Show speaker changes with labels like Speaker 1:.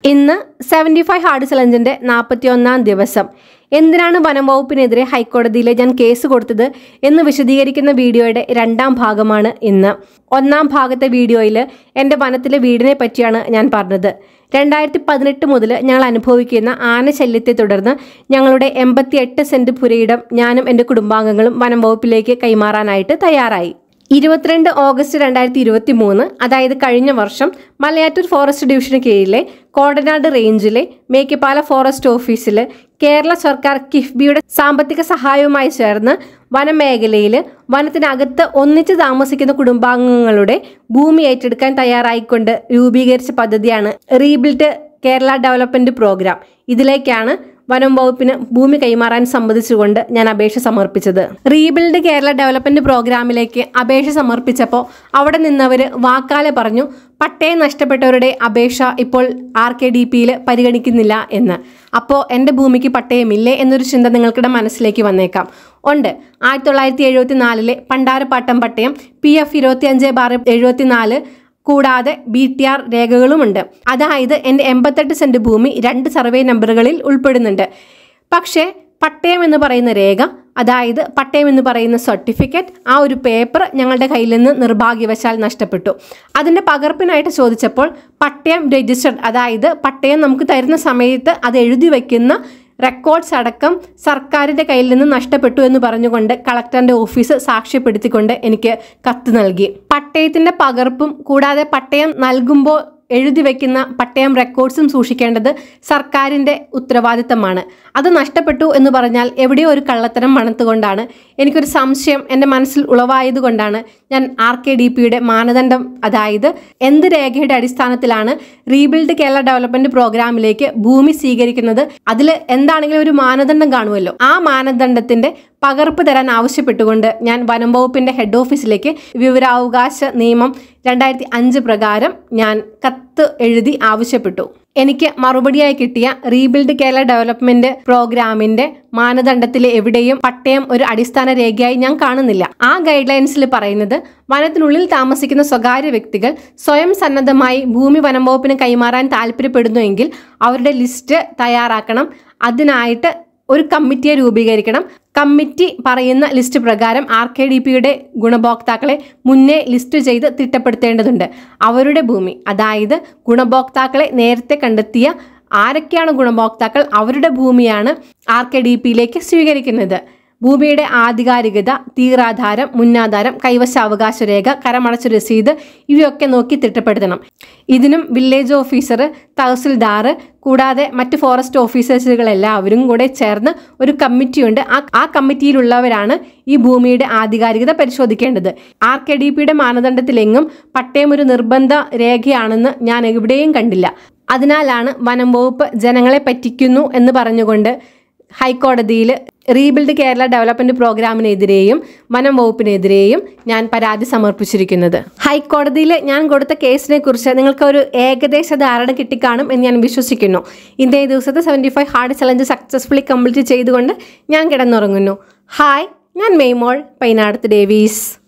Speaker 1: ഇന്ന് seventy five hard ചലഞ്ചിൻ്റെ നാൽപ്പത്തി ഒന്നാം ദിവസം എന്തിനാണ് വനം വകുപ്പിനെതിരെ ഹൈക്കോടതിയിലെ ഞാൻ കേസ് കൊടുത്തത് എന്ന് വിശദീകരിക്കുന്ന വീഡിയോയുടെ രണ്ടാം ഭാഗമാണ് ഇന്ന് ഒന്നാം ഭാഗത്തെ വീഡിയോയിൽ എൻ്റെ വനത്തിലെ വീടിനെ പറ്റിയാണ് ഞാൻ പറഞ്ഞത് രണ്ടായിരത്തി പതിനെട്ട് മുതൽ ഞങ്ങൾ അനുഭവിക്കുന്ന ആനശല്യത്തെ തുടർന്ന് ഞങ്ങളുടെ എൺപത്തി എട്ട് സെൻറ്റ് പുരയിടം ഞാനും എൻ്റെ കുടുംബാംഗങ്ങളും വനം വകുപ്പിലേക്ക് കൈമാറാനായിട്ട് തയ്യാറായി ഇരുപത്തിരണ്ട് ഓഗസ്റ്റ് രണ്ടായിരത്തി ഇരുപത്തി മൂന്ന് അതായത് കഴിഞ്ഞ വർഷം മലയാറ്റൂർ ഫോറസ്റ്റ് ഡിവിഷന് കീഴിലെ കോടനാട് റേഞ്ചിലെ മേക്കപ്പാല ഫോറസ്റ്റ് ഓഫീസിൽ കേരള സർക്കാർ കിഫ്ബിയുടെ സാമ്പത്തിക സഹായവുമായി ചേർന്ന് വനമേഖലയിൽ വനത്തിനകത്ത് ഒന്നിച്ച് താമസിക്കുന്ന കുടുംബാംഗങ്ങളുടെ ഭൂമി ഏറ്റെടുക്കാൻ തയ്യാറായിക്കൊണ്ട് രൂപീകരിച്ച പദ്ധതിയാണ് റീബിൽഡ് കേരള ഡെവലപ്മെന്റ് പ്രോഗ്രാം ഇതിലേക്കാണ് വനം വകുപ്പിന് ഭൂമി കൈമാറാൻ സംബന്ധിച്ചുകൊണ്ട് ഞാൻ അപേക്ഷ സമർപ്പിച്ചത് റീബിൽഡ് കേരള ഡെവലപ്മെന്റ് പ്രോഗ്രാമിലേക്ക് അപേക്ഷ സമർപ്പിച്ചപ്പോൾ അവിടെ നിന്നവർ വാക്കാലെ പറഞ്ഞു പട്ടയം നഷ്ടപ്പെട്ടവരുടെ അപേക്ഷ ഇപ്പോൾ ആർ കെ ഡി പിയിൽ പരിഗണിക്കുന്നില്ല എന്ന് അപ്പോൾ എൻ്റെ ഭൂമിക്ക് പട്ടയമില്ലേ എന്നൊരു ചിന്ത നിങ്ങൾക്കിടെ മനസ്സിലേക്ക് വന്നേക്കാം ഉണ്ട് ആയിരത്തി തൊള്ളായിരത്തി എഴുപത്തി നാലിലെ പണ്ടാരപ്പാട്ടം പട്ടയം പി എഫ് ഇരുപത്തി അഞ്ച് ബാർ എഴുപത്തി നാല് കൂടാതെ ബി ടി ആർ രേഖകളുമുണ്ട് അതായത് എൻ്റെ എൺപത്തെട്ട് സെൻറ്റ് ഭൂമി രണ്ട് സർവേ നമ്പറുകളിൽ ഉൾപ്പെടുന്നുണ്ട് പക്ഷേ പട്ടയം എന്ന് പറയുന്ന രേഖ അതായത് പട്ടയം എന്ന് പറയുന്ന സർട്ടിഫിക്കറ്റ് ആ ഒരു പേപ്പർ ഞങ്ങളുടെ കയ്യിൽ നിന്ന് നിർഭാഗ്യവശാൽ നഷ്ടപ്പെട്ടു അതിൻ്റെ പകർപ്പിനായിട്ട് ചോദിച്ചപ്പോൾ പട്ടയം രജിസ്റ്റർഡ് അതായത് പട്ടയം നമുക്ക് തരുന്ന സമയത്ത് അത് എഴുതി വയ്ക്കുന്ന റെക്കോർഡ്സ് അടക്കം സർക്കാരിൻ്റെ കയ്യിൽ നിന്ന് നഷ്ടപ്പെട്ടു എന്ന് പറഞ്ഞുകൊണ്ട് കളക്ടറിൻ്റെ ഓഫീസ് സാക്ഷ്യപ്പെടുത്തിക്കൊണ്ട് എനിക്ക് കത്ത് നൽകി പട്ടയത്തിൻ്റെ പകർപ്പും കൂടാതെ പട്ടയം നൽകുമ്പോൾ എഴുതി വയ്ക്കുന്ന പട്ടയം റെക്കോർഡ്സും സൂക്ഷിക്കേണ്ടത് സർക്കാരിൻ്റെ ഉത്തരവാദിത്തമാണ് അത് നഷ്ടപ്പെട്ടു എന്ന് പറഞ്ഞാൽ എവിടെയോ ഒരു കള്ളത്തരം മണത്തുകൊണ്ടാണ് എനിക്കൊരു സംശയം എൻ്റെ മനസ്സിൽ ഉളവായതുകൊണ്ടാണ് ഞാൻ ആർ കെ ഡി പിയുടെ മാനദണ്ഡം അതായത് എന്ത് രേഖയുടെ അടിസ്ഥാനത്തിലാണ് റീബിൽഡ് കേരള ഡെവലപ്മെന്റ് പ്രോഗ്രാമിലേക്ക് ഭൂമി സ്വീകരിക്കുന്നത് അതിൽ എന്താണെങ്കിലും ഒരു മാനദണ്ഡം കാണുമല്ലോ ആ മാനദണ്ഡത്തിന്റെ പകർപ്പ് തരാൻ ആവശ്യപ്പെട്ടുകൊണ്ട് ഞാൻ വനം വകുപ്പിന്റെ ഹെഡ് ഓഫീസിലേക്ക് വിവരാവകാശ നിയമം രണ്ടായിരത്തി അഞ്ച് പ്രകാരം ഞാൻ കത്ത് എഴുതി ആവശ്യപ്പെട്ടു എനിക്ക് മറുപടിയായി കിട്ടിയ റീബിൽഡ് കേരള ഡെവലപ്മെന്റ് പ്രോഗ്രാമിന്റെ മാനദണ്ഡത്തിൽ എവിടെയും പട്ടയം ഒരു അടിസ്ഥാന രേഖയായി ഞാൻ കാണുന്നില്ല ആ ഗൈഡ് ലൈൻസിൽ പറയുന്നത് വനത്തിനുള്ളിൽ താമസിക്കുന്ന സ്വകാര്യ വ്യക്തികൾ സ്വയം സന്നദ്ധമായി ഭൂമി വനം വകുപ്പിന് കൈമാറാൻ താല്പര്യപ്പെടുന്നുവെങ്കിൽ അവരുടെ ലിസ്റ്റ് തയ്യാറാക്കണം അതിനായിട്ട് ഒരു കമ്മിറ്റിയെ രൂപീകരിക്കണം കമ്മിറ്റി പറയുന്ന ലിസ്റ്റ് പ്രകാരം ആർ കെ ഡി പിയുടെ ഗുണഭോക്താക്കളെ മുന്നേ ലിസ്റ്റ് ചെയ്ത് തിട്ടപ്പെടുത്തേണ്ടതുണ്ട് അവരുടെ ഭൂമി അതായത് ഗുണഭോക്താക്കളെ നേരത്തെ കണ്ടെത്തിയ ആരൊക്കെയാണ് ഗുണഭോക്താക്കൾ അവരുടെ ഭൂമിയാണ് ആർ കെ ഡി പിയിലേക്ക് സ്വീകരിക്കുന്നത് ഭൂമിയുടെ ആധികാരികത തീറാധാരം മുന്നാധാരം കൈവശാവകാശ രേഖ കരമടച്ച രസീത് ഇവയൊക്കെ നോക്കി തിട്ടപ്പെടുത്തണം ഇതിനും വില്ലേജ് ഓഫീസർ തഹസിൽദാർ കൂടാതെ മറ്റ് ഫോറസ്റ്റ് ഓഫീസേഴ്സുകളെല്ലാവരും കൂടെ ചേർന്ന് ഒരു കമ്മിറ്റിയുണ്ട് ആ ആ കമ്മിറ്റിയിലുള്ളവരാണ് ഈ ഭൂമിയുടെ ആധികാരികത പരിശോധിക്കേണ്ടത് ആർ കെ ഡി പിയുടെ മാനദണ്ഡത്തിലെങ്ങും പട്ടയം ഒരു നിർബന്ധ രേഖയാണെന്ന് ഞാൻ എവിടെയും കണ്ടില്ല അതിനാലാണ് വനം വകുപ്പ് ജനങ്ങളെ പറ്റിക്കുന്നു എന്ന് പറഞ്ഞുകൊണ്ട് ഹൈക്കോടതിയിൽ റീബിൽഡ് കേരള ഡെവലപ്മെന്റ് പ്രോഗ്രാമിനെതിരെയും വനം വകുപ്പിനെതിരെയും ഞാൻ പരാതി സമർപ്പിച്ചിരിക്കുന്നത് ഹൈക്കോടതിയിൽ ഞാൻ കൊടുത്ത കേസിനെ കുറിച്ച് നിങ്ങൾക്ക് ഒരു ഏകദേശ ധാരണ കിട്ടിക്കാണും എന്ന് ഞാൻ വിശ്വസിക്കുന്നു ഇന്നേ ദിവസത്തെ seventy five hard challenge successfully complete ചെയ്തുകൊണ്ട് ഞാൻ കിടന്നുറങ്ങുന്നു ഹായ് ഞാൻ മെയ്മോൾ പൈനാടത്ത് ഡേവീസ്